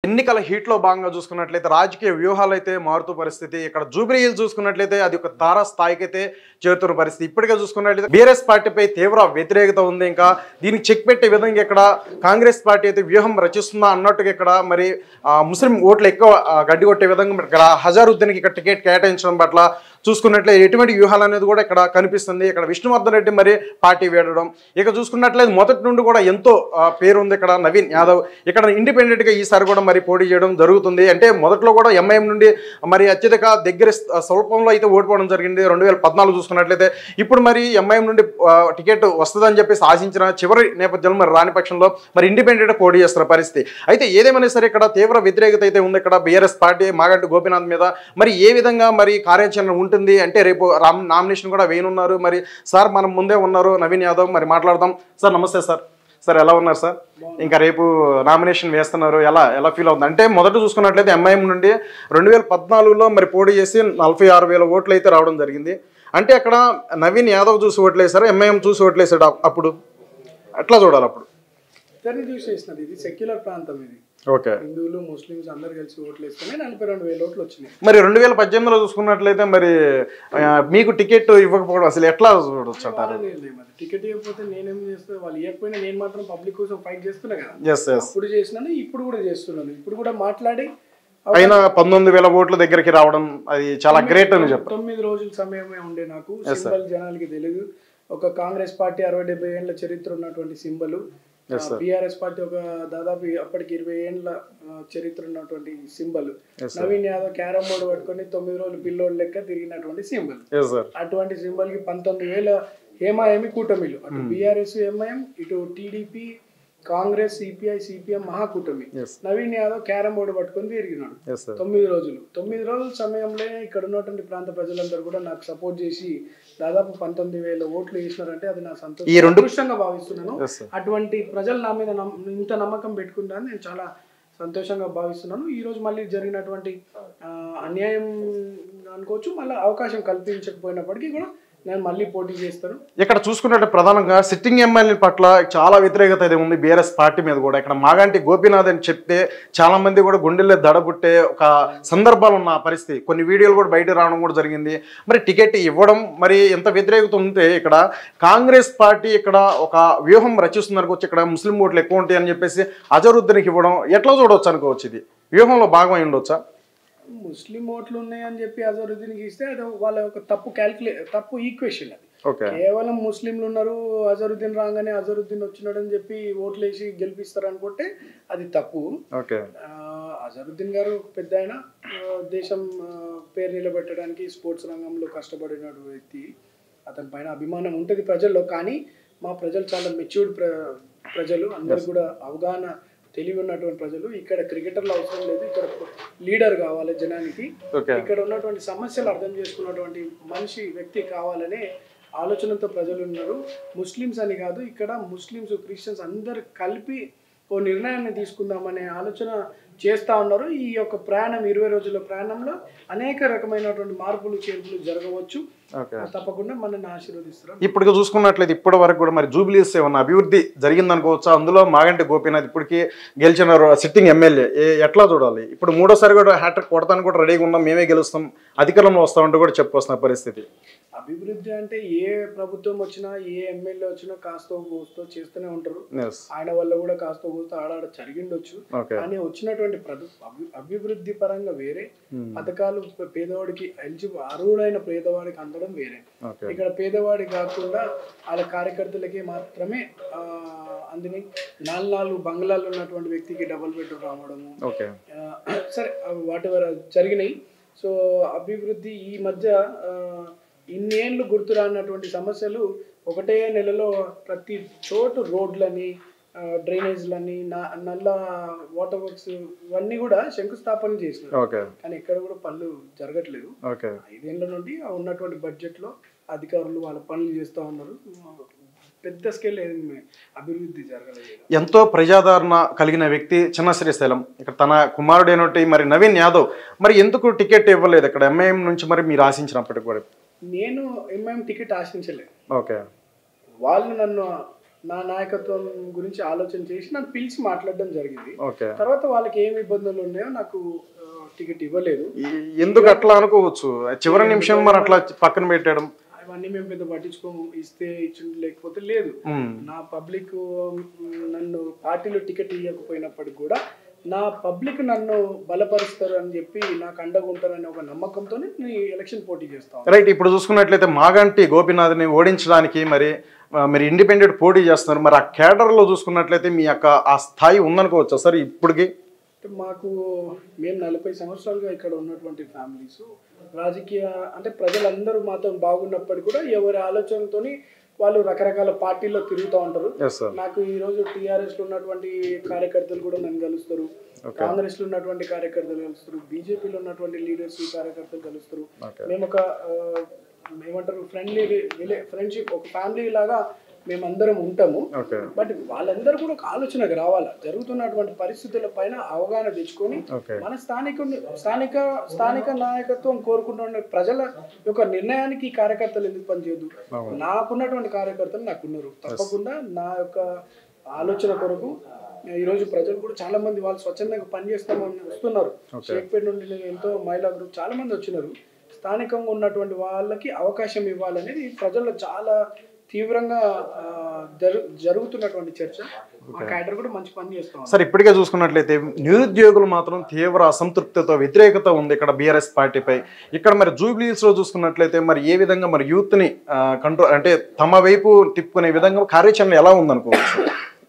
ఎన్నికల హీట్ లో భాగంగా చూసుకున్నట్లయితే రాజకీయ వ్యూహాలు అయితే మారుతూ పరిస్థితి ఇక్కడ జూబ్లీ హిల్స్ చూసుకున్నట్లయితే అది ఒక తారా స్థాయికి అయితే చేరుతున్న పరిస్థితి ఇప్పటికే చూసుకున్నట్లయితే బీఆర్ఎస్ పార్టీపై తీవ్ర వ్యతిరేకత ఉంది ఇంకా దీనికి చెక్ పెట్టే విధంగా ఇక్కడ కాంగ్రెస్ పార్టీ అయితే వ్యూహం రచిస్తుందా అన్నట్టుగా ఇక్కడ మరి ఆ, ముస్లిం ఓట్లు ఎక్కువ ఆ, గడ్డి కొట్టే విధంగా ఇక్కడ హజారుద్దీన్కి ఇక్కడ టికెట్ కేటాయించడం పట్ల చూసుకున్నట్లయితే ఎటువంటి వ్యూహాలు అనేది కూడా ఇక్కడ కనిపిస్తుంది ఇక్కడ విష్ణువర్ధన్ రెడ్డి మరి పార్టీ వేడడం ఇక చూసుకున్నట్లయితే మొదటి నుండి కూడా ఎంతో ఆ, పేరు ఉంది ఇక్కడ నవీన్ యాదవ్ ఇక్కడ ఇండిపెండెంట్ గా ఈసారి కూడా మరి పోటీ చేయడం జరుగుతుంది అంటే మొదట్లో కూడా ఎంఐఎం నుండి మరి అత్యధిక దగ్గర స్థ- స్వల్పంలో అయితే ఓడిపోవడం జరిగింది రెండు వేల పద్నాలుగు చూసుకున్నట్లయితే ఇప్పుడు మరి ఎంఐఎం నుండి ఆ, టికెట్ వస్తుందని చెప్పేసి ఆశించిన చివరి నేపథ్యంలో మరి రాని పక్షంలో మరి ఇండిపెండెంట్ పోటీ చేస్తున్న పరిస్థితి అయితే ఏదేమైనా సరే ఇక్కడ తీవ్ర వ్యతిరేకత అయితే ఉంది ఇక్కడ బీఆర్ఎస్ పార్టీ మాగంటి గోపీనాథ్ మీద మరి ఏ విధంగా మరి కార్యాచరణ ఉంటుంది అంటే రేపు రామ్ నామినేషన్ కూడా వేయనున్నారు మరి సార్ మనం ముందే ఉన్నారు నవీన్ యాదవ్ మరి మాట్లాడదాం సార్ నమస్తే సార్ సార్ ఎలా ఉన్నారు సార్ ఇంకా రేపు నామినేషన్ వేస్తున్నారు ఎలా ఎలా ఫీల్ అవుతుంది అంటే మొదట చూసుకున్నట్లయితే ఎంఐఎం నుండి రెండు వేల పద్నాలుగులో మరి పోటీ చేసి నలభై ఆరు వేల ఓట్లు అయితే రావడం జరిగింది అంటే అక్కడ నవీన్ యాదవ్ చూసి ఓట్లేశారు ఎంఐఎం చూసి ఓట్లేసాడు అప్- అప్పుడు అట్లా చూడాలి అప్పుడు ఇద్దరిని చూసేసినది ఇది సెక్యులర్ ప్రాంతం ఇది ఓకే హిందువులు ముస్లిమ్స్ అందరు కలిసి ఓట్లు వేసుకుని నలభై రెండు వేల ఓట్లు వచ్చినాయి మరి రెండు వేల పద్దెనిమిదిలో చూసుకున్నట్లయితే మరి ఆ, మీకు టికెట్ ఇవ్వకపోవడం అసలు ఎట్లా చూడొచ్చు అంటారు వాళ్ళని లేదు మరి టికెట్ ఇవ్వకపోతే నేనేం చేస్తాను వాళ్ళు ఇవ్వకపోయినా నేను మాత్రం పబ్లిక్ కోసం ఫైట్ చేస్తున్నా కదా ఎస్ ఎస్ అప్పుడు చేసినాను ఇప్పుడు కూడా చేస్తున్నాను ఇప్పుడు కూడా మాట్లాడి అయినా పంతొమ్మిది వేల ఓట్ల దగ్గరికి రావడం అది చాలా గ్రేట్ అని చెప్పారు తొమ్మిది రోజుల సమయమే ఉండే నాకు సింబల్ జనాలకి తెలియదు ఒక కాంగ్రెస్ పార్టీ అరవై డెబ్బై ఏళ్ళ చరిత్ర ఉన్నటువంటి సింబల్ బీఆర్ఎస్ పార్టీ ఒక దాదాపు అప్పటికి ఇరవై ఏళ్ళ ఆ, చరిత్ర ఉన్నటువంటి symbol Naveen Yadav carrom board పట్టుకొని తొమ్మిది రోజులు పిల్లోడు లెక్క తిరిగినటువంటి సింబల్ ఎస్ సార్ అటువంటి సింబల్ కి పంతొమ్మిది వేల ఏమాఎమి కూటమిలు అటు బీఆర్ఎస్ ఎంఐఎం ఇటు టీడీపీ కాంగ్రెస్ సిపిఐ సిపిఎం మహాకూటమి Yes. Naveen Yadav carrom board పట్టుకొని తిరిగినాడు ఎస్ సార్ తొమ్మిది రోజులు తొమ్మిది రోజుల సమయంలో ఇక్కడ ఉన్నటువంటి ప్రాంత ప్రజలందరూ కూడా నాకు సపోర్ట్ చేసి దాదాపు పంతొమ్మిది వేల ఓట్లు వేసినారంటే అది నా సంతోషం ఈ రెండు- అదృష్టంగా భావిస్తున్నాను ఎస్ సార్ అటువంటి ప్రజలు నా మీద నమ్- ఇంత నమ్మకం పెట్టుకుంటారని నేను చాలా సంతోషంగా భావిస్తున్నాను ఈ రోజు మళ్ళీ జరిగినటువంటి ఆ, అన్యాయం అనుకోవచ్చు మళ్ళీ అవకాశం కల్పించకపోయినప్పటికీ కూడా నేను మళ్ళీ పోటీ చేస్తాను ఇక్కడ చూసుకున్నట్టు ప్రధానంగా సిట్టింగ్ ఎమ్మెల్యే పట్ల చాలా వ్యతిరేకత అయితే ఉంది బీఆర్ఎస్ పార్టీ మీద కూడా ఇక్కడ మాగంటి గోపీనాథ్ అని చెప్తే చాలా మంది కూడా గుండెల్లో దడబుట్టే ఒక సందర్భాలు ఉన్న పరిస్థితి కొన్ని వీడియోలు కూడా బయట రావడం కూడా జరిగింది మరి టికెట్ ఇవ్వడం మరి ఎంత వ్యతిరేకత ఉంటే ఇక్కడ కాంగ్రెస్ పార్టీ ఇక్కడ ఒక వ్యూహం రచిస్తుంది అనుకోవచ్చు ఇక్కడ ముస్లిం ఓట్లు ఎక్కువ ఉంటాయి అని చెప్పేసి అజరుద్దీన్కి ఇవ్వడం ఎట్లా చూడవచ్చు అనుకోవచ్చు ఇది వ్యూహంలో భాగమై ఉండొచ్చా ముస్లిం ఓట్లు ఉన్నాయని చెప్పి అజరుద్దీన్కి ఇస్తే అది వాళ్ళ ఒక తప్పు క్యాల్కులే తప్పు ఈక్వేషన్ అది ఓకే కేవలం ముస్లింలు ఉన్నారు అజరుద్దీన్ రాగానే అజరుద్దీన్ వచ్చినాడు అని చెప్పి ఓట్లేసి గెలిపిస్తారు అనుకుంటే అది తప్పు ఓకే ఆ, అజరుద్దీన్ గారు పెద్ద ఆయన ఆ, దేశం ఆ, పేరు నిలబెట్టడానికి స్పోర్ట్స్ రంగంలో కష్టపడిన వ్యక్తి అతని పైన అభిమానం ఉంటుంది ప్రజల్లో కానీ మా ప్రజలు చాలా మెచ్యూర్డ్ ప్ర ప్రజలు అందరు కూడా అవగాహన తెలివి ఉన్నటువంటి ప్రజలు ఇక్కడ క్రికెటర్లు అవసరం లేదు ఇక్కడ లీడర్ కావాలి జనానికి ఓకే ఇక్కడ ఉన్నటువంటి సమస్యలు అర్థం చేసుకున్నటువంటి మనిషి వ్యక్తి కావాలనే ఆలోచనతో ప్రజలు ఉన్నారు ముస్లిమ్స్ అని కాదు ఇక్కడ ముస్లిమ్స్ క్రిస్టియన్స్ అందరు కలిపి ఓ నిర్ణయాన్ని తీసుకుందామనే ఆలోచన చేస్తూ ఉన్నారు ఈ యొక్క ప్రయాణం ఇరవై రోజుల ప్రయాణంలో అనేక రకమైనటువంటి మార్పులు చేర్పులు జరగవచ్చు ఓకే తప్పకుండా మనల్ని ఆశీర్వదిస్తారు ఇప్పుడు చూసుకున్నట్లయితే ఇప్పటి వరకు కూడా మరి జూబ్లీస్ ఏమన్నా అభివృద్ధి జరిగిందనుకోవచ్చా అందులో మాగంటి గోపీనాథ్ ఇప్పటికీ గెలిచిన సిట్టింగ్ ఎమ్మెల్యే ఏ- ఎట్లా చూడాలి ఇప్పుడు మూడోసారి కూడా హ్యాట్రిక్ కొడతాను కూడా రెడీగా ఉన్నాం మేమే గెలుస్తాం అధికారంలో వస్తామంటూ కూడా చెప్పుకొస్తున్న పరిస్థితి అభివృద్ధి అంటే ఏ ప్రభుత్వం వచ్చినా ఏ ఎమ్మెల్యే వచ్చినా కాస్తో కూస్తో చేస్తూనే ఉంటారు ఎస్ ఆయన వల్ల కూడా కాస్తో కూస్తో ఆడాడ జరిగిండొచ్చు ఓకే కానీ వచ్చినటువంటి ప్రదు అభి- అభివృద్ధి పరంగా వేరే పథకాలు పే- పేదవాడికి ఎలిజిబుల్ అర్హుడైన పేదవాడికి అందడం వేరే ఓకే ఇక్కడ పేదవాడి కాకుండా వాళ్ళ కార్యకర్తలకి మాత్రమే ఆ, అందిని నాలుగు నాలుగు బంగ్లాలు ఉన్నటువంటి వ్యక్తికి డబుల్ బెడ్రూమ్ రావడము ఓకే ఆ, సరే వాటి జరిగినాయి సో అభివృద్ధి ఈ మధ్య ఆ, ఇన్నేళ్ళు గుర్తురానటువంటి సమస్యలు ఒకటే నెలలో ప్రతి చోటు రోడ్లని ఆ, డ్రైనేజ్లని నా- నల్ల వాటర్ వర్క్స్ ఇవన్నీ కూడా శంకుస్థాపన చేసినారు ఓకే కానీ ఎక్కడ కూడా పనులు జరగట్లేదు ఓకే ఐదేళ్ల నుండి ఆ ఉన్నటువంటి బడ్జెట్లో అధికారులు వాళ్ళ పనులు చేస్తూ ఉన్నారు పెద్ద స్కేల్ ఏమి అభివృద్ధి జరగలేదు ఎంతో ప్రజాదరణ కలిగిన వ్యక్తి చిన్న శ్రీశైలం ఇక్కడ తన కుమారుడైనటువంటి మరి నవీన్ యాదవ్ మరి ఎందుకు టికెట్ ఇవ్వలేదు ఇక్కడ ఎంఐఎం నుంచి మరి మీరు ఆశించినప్పటికి కూడా నేను ఎంఐఎం టికెట్ ఆశించలేదు ఓకే వాళ్ళు నన్ను నా నాయకత్వం గురించి ఆలోచన చేసి నన్ను పిలిచి మాట్లాడడం జరిగింది ఓకే తర్వాత వాళ్ళకి ఏమి ఇబ్బందులు ఉన్నాయో నాకు ఆ, టికెట్ ఇవ్వలేదు ఈ- ఎందుకు అట్లా అనుకోవచ్చు చివరి నిమిషం మరి అట్లా పక్కన పెట్టడం అవన్నీ మేము పెద్ద పట్టించుకోము ఇస్తే ఇచ్చిండు లేకపోతే లేదు ఉమ్, నా పబ్లిక్ నన్ను పార్టీలో టికెట్ ఇవ్వకపోయినప్పటికి కూడా నా పబ్లిక్ నన్ను బలపరుస్తారు అని చెప్పి నాకు అండగా ఉంటారనే ఒక నమ్మకంతో నేను ఈ ఎలక్షన్ పోటీ చేస్తాను రైట్ ఇప్పుడు చూసుకున్నట్లయితే మాగంటి గోపీనాథ్ని ఓడించడానికి మరి ఆ, మీరు ఇండిపెండెంట్ పోటీ చేస్తున్నారు మరి ఆ కేడర్లో చూసుకున్నట్లయితే మీ యొక్క ఆ స్థాయి ఉందనుకోవచ్చా సార్ ఇప్పటికి అంటే మాకు మేము నలభై సంవత్సరాలుగా ఇక్కడ ఉన్నటువంటి ఫ్యామిలీస్ రాజకీయ అంటే ప్రజలందరూ మాతో బాగున్నప్పటికీ కూడా ఎవరి ఆలోచనలతోని వాళ్ళు రకరకాల పార్టీల్లో తిరుగుతూ ఉంటారు ఎస్ సార్ నాకు ఈ రోజు టీఆర్ఎస్ లో ఉన్నటువంటి కార్యకర్తలు కూడా నన్ను కలుస్తారు కాంగ్రెస్ లో ఉన్నటువంటి కార్యకర్తలు కలుస్తారు బీజేపీలో ఉన్నటువంటి లీడర్స్ కార్యకర్తలు కలుస్తారు ఓకే మేము ఒక ఆ, ఏమంటారు ఫ్రెండ్లీ ఫ్రెండ్షిప్ ఒక ఫ్యామిలీ లాగా మేమందరం ఉంటాము ఓకే బట్ వాళ్ళందరూ కూడా ఒక ఆలోచనకు రావాలా జరుగుతున్నటువంటి పరిస్థితుల పైన అవగాహన తెచ్చుకొని ఓకే మన స్థానిక స్థానిక స్థానిక నాయకత్వం కోరుకుంటున్న ప్రజల యొక్క నిర్ణయానికి ఈ కార్యకర్తలు ఎందుకు పనిచేయదు నాకున్నటువంటి కార్యకర్తలు నాకున్నారు తప్పకుండా నా యొక్క ఆలోచన కొరకు ఈ రోజు ప్రజలు కూడా చాలా మంది వాళ్ళు స్వచ్ఛందంగా పనిచేస్తామని వస్తున్నారు షేక్పేట నుండి నేను ఎంతో మహిళా గ్రూప్ చాలా మంది వచ్చినారు స్థానికంగా ఉన్నటువంటి వాళ్ళకి అవకాశం ఇవ్వాలనేది ప్రజల్లో చాలా తీవ్రంగా ఆ, జరు జరుగుతున్నటువంటి చర్చ మా క్యాడర్ కూడా మంచి పని చేస్తాం సార్ ఇప్పటికే చూసుకున్నట్లయితే నిరుద్యోగులు మాత్రం తీవ్ర అసంతృప్తితో వ్యతిరేకత ఉంది ఇక్కడ బీఆర్ఎస్ పార్టీపై ఇక్కడ మరి జూబ్లీస్ లో చూసుకున్నట్లయితే మరి ఏ విధంగా మరి యూత్ ని కంట్రోల్ అంటే తమ వైపు తిప్పుకునే విధంగా కార్యాచరణ ఎలా ఉందనుకోవచ్చు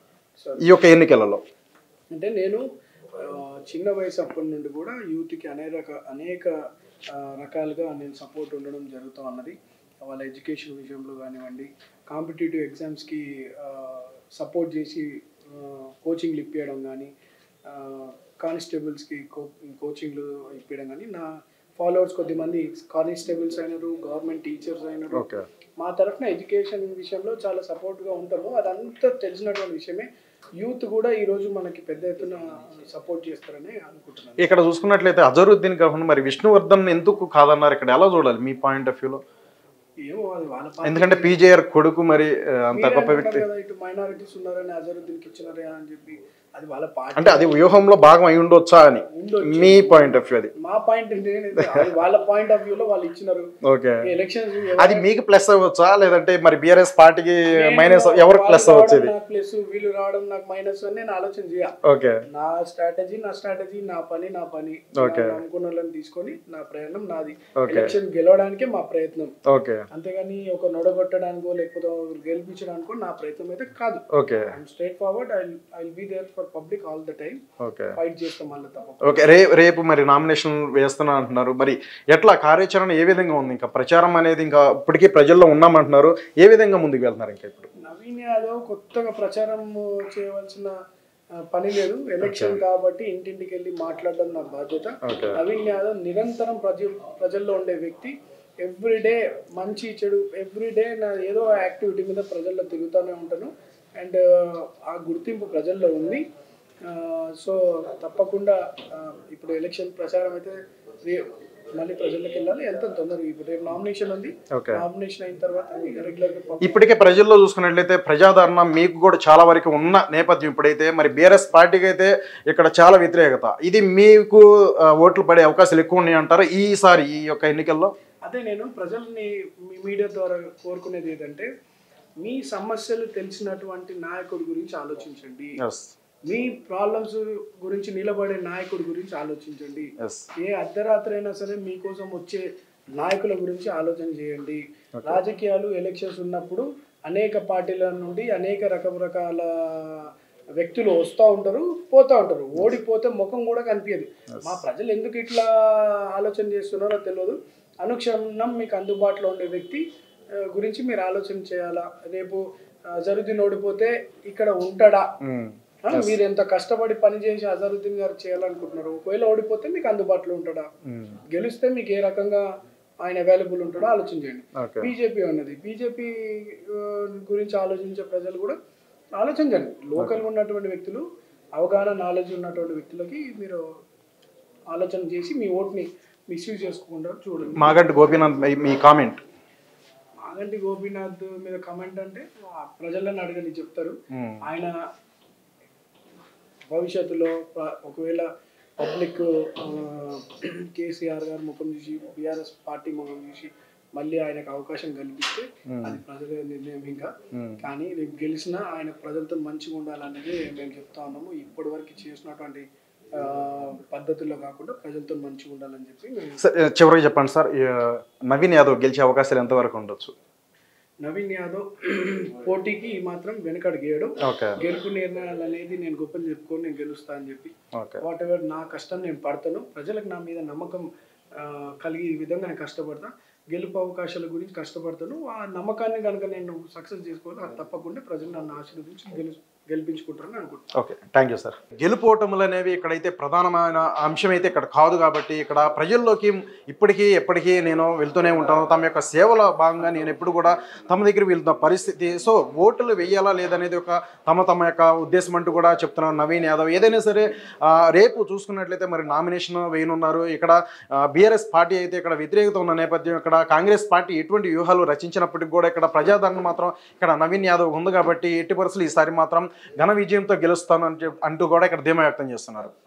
ఈ యొక్క ఎన్నికలలో అంటే నేను ఆ, చిన్న వయసు అప్పటి నుండి కూడా యూత్కి అనేక అనేక ఆ, రకాలుగా నేను సపోర్ట్ ఉండడం జరుగుతూ ఉన్నది వాళ్ళ ఎడ్యుకేషన్ విషయంలో కానివ్వండి కాంపిటేటివ్ ఎగ్జామ్స్కి సపోర్ట్ చేసి కోచింగ్లు ఇప్పించడం కానీ కానిస్టేబుల్స్కి కో కోచింగ్లు ఇప్పించడం కానీ నా ఫాలోవర్స్ కొద్దిమంది కానిస్టేబుల్స్ అయినారు గవర్నమెంట్ టీచర్స్ అయినారు ఓకే మా తరఫున ఎడ్యుకేషన్ విషయంలో చాలా సపోర్ట్గా ఉంటాము అదంతా తెలిసినటువంటి విషయమే యూత్ కూడా ఈరోజు మనకి పెద్ద ఎత్తున సపోర్ట్ చేస్తారని అనుకుంటున్నాను ఇక్కడ చూసుకున్నట్లయితే అజరుద్దీన్ కాకుండా మరి విష్ణువర్ధన్ ఎందుకు కాదన్నారు ఇక్కడ ఎలా చూడాలి మీ పాయింట్ ఆఫ్ వ్యూలో ఏమో అది వాళ్ళ పార్టీ ఎందుకంటే పీజేఆర్ కొడుకు మరి ఆ, అంత మీరే గొప్ప అంటున్నారు వ్యక్తి కదా ఇటు మైనారిటీస్ ఉన్నారని అజరుద్దీన్కి ఇచ్చినారే అని చెప్పి అది వాళ్ళ పార్టీ అంటే అది వ్యూహంలో భాగం అయి ఉండొచ్చా అని ఉండొచ్చు. మీ పాయింట్ ఆఫ్ వ్యూ అది మా పాయింట్ ఏంటంటే అది వాళ్ళ పాయింట్ ఆఫ్ వ్యూలో వాళ్ళు ఇచ్చినారు ఓకే ఎలక్షన్స్ అది మీకు ప్లస్ అవ్వచ్చా లేదంటే మరి బీఆర్ఎస్ పార్టీకి మైనస్ ఎవరికి ప్లస్ అవ్వచ్చేది నాకు ప్లస్ వీళ్ళు రావడం నాకు మైనస్ అని నేను ఆలోచన చేయ ఓకే నా స్ట్రాటజీ నా స్ట్రాటజీ నా పని నా పని Okay. నాకు అనుకున్న వాళ్ళని తీసుకొని నా ప్రయాణం నాది Okay. ఎలక్షన్ గెలవడానికే మా ప్రయత్నం ఓకే అంతేగాని ఒక నొడగొట్టడానికో లేకపోతే ఒకరు గెలిపించడానికో నా ప్రయత్నం అయితే కాదు okay I'm straightforward I I be there for public all the time okay fight చేస్తాం మళ్ళీ తప్ప ఓకే రే రేపు మరి నామినేషన్ వేస్తున్నా అంటున్నారు మరి ఎట్లా కార్యాచరణ ఏ విధంగా ఉంది ఇంకా ప్రచారం అనేది ఇంకా ఇప్పటికీ ప్రజల్లో ఉన్నామంటున్నారు ఏ విధంగా ముందుకు వెళ్తున్నారు ఇంకా ఇప్పుడు నవీన్ యాదవ్ కొత్తగా ప్రచారం చేయవలసిన ఆ, పని లేదు ఎలక్షన్ కాబట్టి ఇంటింటికి వెళ్ళి మాట్లాడడం నా బాధ్యత ఓకే నవీన్ యాదవ్ నిరంతరం ప్రజ ప్రజల్లో ఉండే వ్యక్తి ఎవ్రీడే మంచి చెడు ఎవ్రీడే నా ఏదో యాక్టివిటీ మీద ప్రజల్లో తిరుగుతూనే ఉంటాను అండ్ ఆ గుర్తింపు ప్రజల్లో ఉంది సో తప్పకుండా ఆ, ఇప్పుడు ఎలక్షన్ ప్రచారం అయితే రే- మళ్ళీ ప్రజల్లోకి వెళ్ళాలి ఎంత తొందరగా ఇప్పుడు రేపు నామినేషన్ ఉంది ఓకే నామినేషన్ అయిన తర్వాత రెగ్యులర్గా ఇప్పటికే ప్రజల్లో చూసుకున్నట్లయితే ప్రజాదరణ మీకు కూడా చాలా వరకు ఉన్న నేపథ్యం ఇప్పుడైతే మరి బీఆర్ఎస్ పార్టీకి అయితే ఇక్కడ చాలా వ్యతిరేకత ఇది మీకు ఆ, ఓట్లు పడే అవకాశాలు ఎక్కువ ఉన్నాయి అంటారు ఈసారి ఈ యొక్క ఎన్నికల్లో అదే నేను ప్రజల్ని మీ మీడియా ద్వారా కోరుకునేది ఏంటంటే మీ సమస్యలు తెలిసినటువంటి నాయకుడి గురించి ఆలోచించండి ఎస్ మీ ప్రాబ్లమ్స్ గురించి నిలబడే నాయకుడి గురించి ఆలోచించండి ఎస్ ఏ అర్ధరాత్రి అయినా సరే మీకోసం వచ్చే నాయకుల గురించి ఆలోచన చేయండి రాజకీయాలు ఎలక్షన్స్ ఉన్నప్పుడు అనేక పార్టీల నుండి అనేక రకరకాల వ్యక్తులు వస్తూ ఉంటారు పోతూ ఉంటారు ఓడిపోతే ముఖం కూడా కనిపించదు మా ప్రజలు ఎందుకు ఇట్లా ఆలోచన చేస్తున్నారో తెలియదు అనుక్షణం మీకు అందుబాటులో ఉండే వ్యక్తి ఆ, గురించి మీరు ఆలోచన చేయాలా రేపు ఆ, జరుద్దీన్ ఓడిపోతే ఇక్కడ ఉంటాడా ఆ, మీరు ఎంత కష్టపడి పని చేసి అజరుద్దీన్ గారు చేయాలనుకుంటున్నారు ఒకవేళ ఓడిపోతే మీకు అందుబాటులో ఉంటాడా గెలిస్తే మీకు ఏ రకంగా ఆయన అవైలబుల్ ఉంటాడో ఆలోచించండి ఓకే బీజేపీ ఉన్నది బీజేపీ గురించి ఆలోచించే ప్రజలు కూడా ఆలోచించండి లోకల్గా ఉన్నటువంటి వ్యక్తులు అవగాహన నాలెడ్జ్ ఉన్నటువంటి వ్యక్తులకి మీరు ఆలోచన చేసి మీ ఓట్ని మిస్యూజ్ చేసుకోకుండా చూడండి మాగంటి గోపీనాథ్ మీ- మీ కామెంట్ మాగంటి గోపీనాథ్ మీద కమెంట్ అంటే ఆ ప్రజలను అడగని చెప్తారు ఉమ్, ఆయన భవిష్యత్తులో ప- ఒకవేళ పబ్లిక్ కేసీఆర్ గారు ముఖం చూసి బీఆర్ఎస్ పార్టీ ముఖం చూసి మళ్ళీ ఆయనకు అవకాశం కల్పిస్తే అది ప్రజల నిర్ణయం ఇంకా ఉమ్. కానీ రేపు గెలిచినా ఆయన ప్రజలతో మంచిగా ఉండాలనేది మేము చెప్తా ఉన్నాము ఇప్పటి వరకు చేసినటువంటి ఆ, పద్ధతుల్లో కాకుండా ప్రజలతో మంచిగా ఉండాలని చెప్పి మేము సార్ చివరికి చెప్పండి సార్ ఈ, నవీన్ యాదవ్ గెలిచే అవకాశాలు ఎంతవరకు ఉండొచ్చు నవీన్ యాదవ్ పోటీకి మాత్రం వెనకడు గేయడం ఓకే గెలుపు నిర్ణయాలు అనేది నేను గొప్పలు చెప్పుకొని నేను గెలుస్తా అని చెప్పి ఓకే వాట్ ఎవర్ నా కష్టం నేను పడతాను ప్రజలకు నా మీద నమ్మకం ఆ, కలిగే విధంగా నేను కష్టపడతా గెలుపు అవకాశాల గురించి కష్టపడతాను ఆ నమ్మకాన్ని కనుక నేను సక్సెస్ చేసుకోవాలి అది తప్పకుండా ప్రజలు నన్ను ఆశీర్వదించి గెలు గెలిపించుకుంటారని అనుకుంటున్నాను ఓకే థ్యాంక్ యూ సార్ గెలుపోటములు అనేవి ఇక్కడైతే ప్రధానమైన అంశం అయితే ఇక్కడ కాదు కాబట్టి ఇక్కడ ప్రజల్లోకి ఇప్పటికీ ఎప్పటికీ నేను వెళ్తూనే ఉంటాను తమ యొక్క సేవల భాగంగా నేను ఎప్పుడు కూడా తమ దగ్గర వెళ్తున్న పరిస్థితి సో ఓట్లు వేయాలా లేదనేది ఒక తమ తమ యొక్క ఉద్దేశం అంటూ కూడా చెప్తున్నాను నవీన్ యాదవ్ ఏదైనా సరే ఆ, రేపు చూసుకున్నట్లయితే మరి నామినేషన్ వేయనున్నారు ఇక్కడ బీఆర్ఎస్ పార్టీ అయితే ఇక్కడ వ్యతిరేకత ఉన్న నేపథ్యం ఇక్కడ కాంగ్రెస్ పార్టీ ఎటువంటి వ్యూహాలు రచించినప్పటికీ కూడా ఇక్కడ ప్రజాదరణ మాత్రం ఇక్కడ నవీన్ యాదవ్ ఉంది కాబట్టి ఎట్టి పరిస్థితులు ఈసారి మాత్రం ఘన విజయంతో గెలుస్తాను అని చెప్- అంటూ కూడా ఇక్కడ ధీమా వ్యక్తం చేస్తున్నారు